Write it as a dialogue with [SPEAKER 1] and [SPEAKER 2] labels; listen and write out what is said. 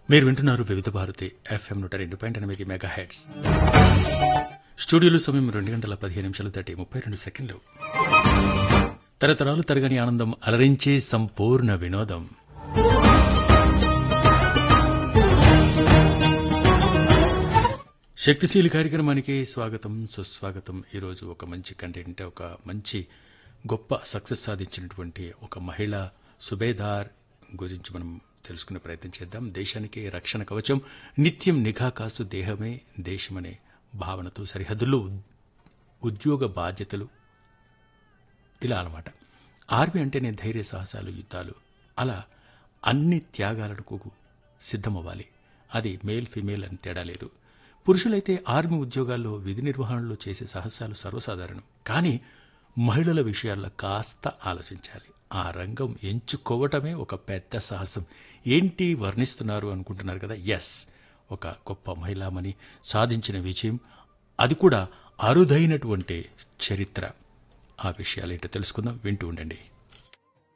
[SPEAKER 1] మీరు వింటున్నారు వివిధ భారతి ఎఫ్ఎం నూట రెండు పాయింట్ ఎనిమిది మెగా హెడ్స్ స్టూడియోలో సమయం రెండు గంటల పదిహేను నిమిషాలు దాటి ముప్పై రెండు సెకండ్లు తరతరాలు తరగని ఆనందం అలరించే సంపూర్ణ వినోదం శక్తిశీలి కార్యక్రమానికి స్వాగతం సుస్వాగతం ఈరోజు ఒక మంచి కంటెంట్ ఒక మంచి గొప్ప సక్సెస్ సాధించినటువంటి ఒక మహిళ సుబేదార్ గురించి మనం తెలుసుకునే ప్రయత్నం చేద్దాం దేశానికి రక్షణ కవచం నిత్యం నిఘా కాస్తు దేహమే దేశమనే భావనతో సరిహద్దుల్లో ఉద్- ఉద్యోగ బాధ్యతలు ఇలా అనమాట ఆర్మీ అంటేనే ధైర్య సాహసాలు యుద్ధాలు అలా అన్ని త్యాగాలకు సిద్ధమవ్వాలి అది మేల్ ఫిమేల్ అని తేడా లేదు పురుషులైతే ఆర్మీ ఉద్యోగాల్లో విధి నిర్వహణలో చేసే సాహసాలు సర్వసాధారణం కానీ మహిళల విషయాల్లో కాస్త ఆలోచించాలి ఆ రంగం ఎంచుకోవటమే ఒక పెద్ద సాహసం ఏంటి వర్ణిస్తున్నారు అనుకుంటున్నారు కదా ఎస్ ఒక గొప్ప మహిళామణి సాధించిన విజయం అది కూడా అరుదైనటువంటి చరిత్ర ఆ విషయాలేంటో తెలుసుకుందాం వింటూ ఉండండి